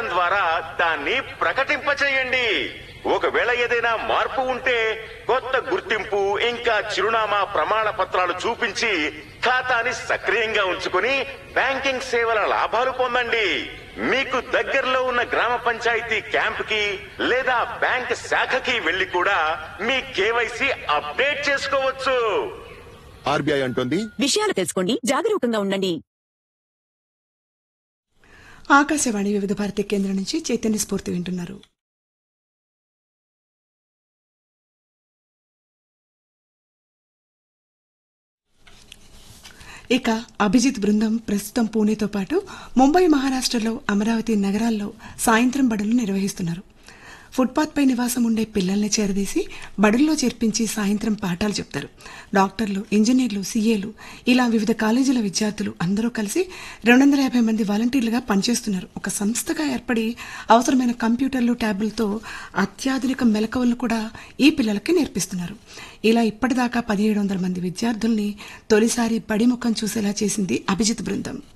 అడగడం ద్వారా దాన్ని ప్రకటింపచేయండి ఒకవేళ ఏదైనా మార్పు ఉంటే కొత్త గుర్తింపు ఇంకా చిరునామా ప్రమాణ పత్రాలు చూపించి ఖాతాని సక్రియంగా ఉంచుకుని బ్యాంకింగ్ సేవల లాభాలు పొందండి మీకు దగ్గరలో ఉన్న గ్రామ పంచాయతీ క్యాంప్ కి లేదా బ్యాంక్ శాఖకి వెళ్లి కూడా మీ కేవైసీ అప్డేట్ చేసుకోవచ్చు ఆర్బీఐ అంటోంది విషయాలు తెలుసుకోండి జాగరూకంగా ఉండండి ఆకాశవాణి వివిధ భారతి కేంద్రం నుంచి చైతన్య స్ఫూర్తి వింటున్నారు ఇక అభిజిత్ బృందం ప్రస్తుతం పూణేతో పాటు ముంబై మహారాష్ట్రలో అమరావతి నగరాల్లో సాయంత్రం బడులు నిర్వహిస్తున్నారు ఫుట్పాత్ పై నివాసం ఉండే పిల్లల్ని చేరదీసి బడుల్లో చేర్పించి సాయంత్రం పాఠాలు చెప్తారు డాక్టర్లు ఇంజనీర్లు సీఏలు ఇలా వివిధ కాలేజీల విద్యార్థులు అందరూ కలిసి రెండు వందల యాభై మంది వాలంటీర్లుగా పనిచేస్తున్నారు ఒక సంస్థగా ఏర్పడి అవసరమైన కంప్యూటర్లు ట్యాబులతో అత్యాధునిక మెలకువలను కూడా ఈ పిల్లలకి నేర్పిస్తున్నారు ఇలా ఇప్పటిదాకా పదిహేడు వందల మంది విద్యార్థుల్ని తొలిసారి బడి ముఖం చూసేలా చేసింది అభిజిత్ బృందం